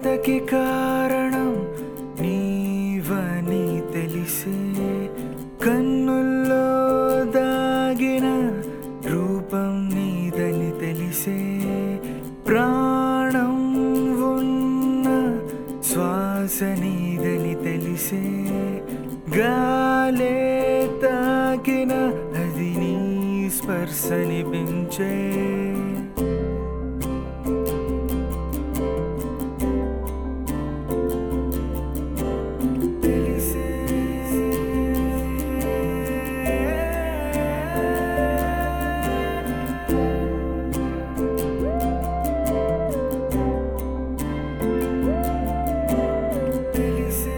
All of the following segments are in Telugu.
కలతకి కారణం నీవని తెలిసే కన్నుల్లో దాగిన రూపం నీదని తెలిసే ప్రాణం ఉన్న శ్వాస నీదని తెలిసే గాలే తాకిన అది నీ స్పర్శనిపించే తెలిసే తెలిసే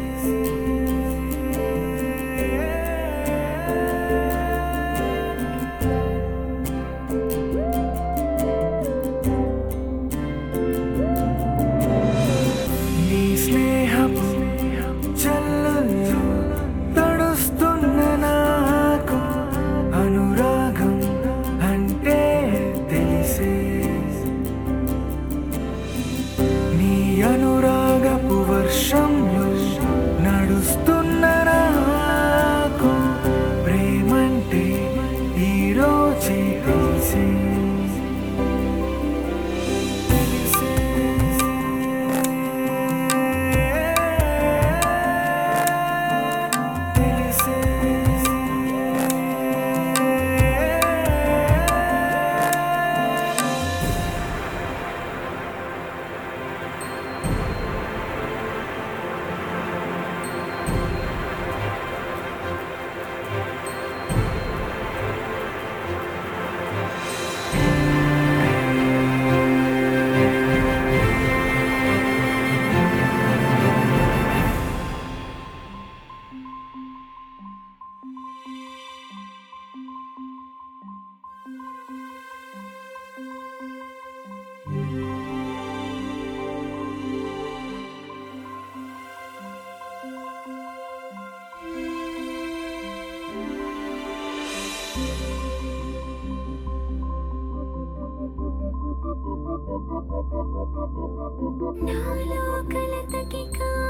నీ స్నేహపు చల్లల్లో తడుస్తున్న నాకు అనురాగం అంటే తెలిసే నీ అనురాగపు వర్షంలో నడుస్తున్న నాకు ప్రేమంటే ఈరోజే తెలిసే నాలో కలతకి కా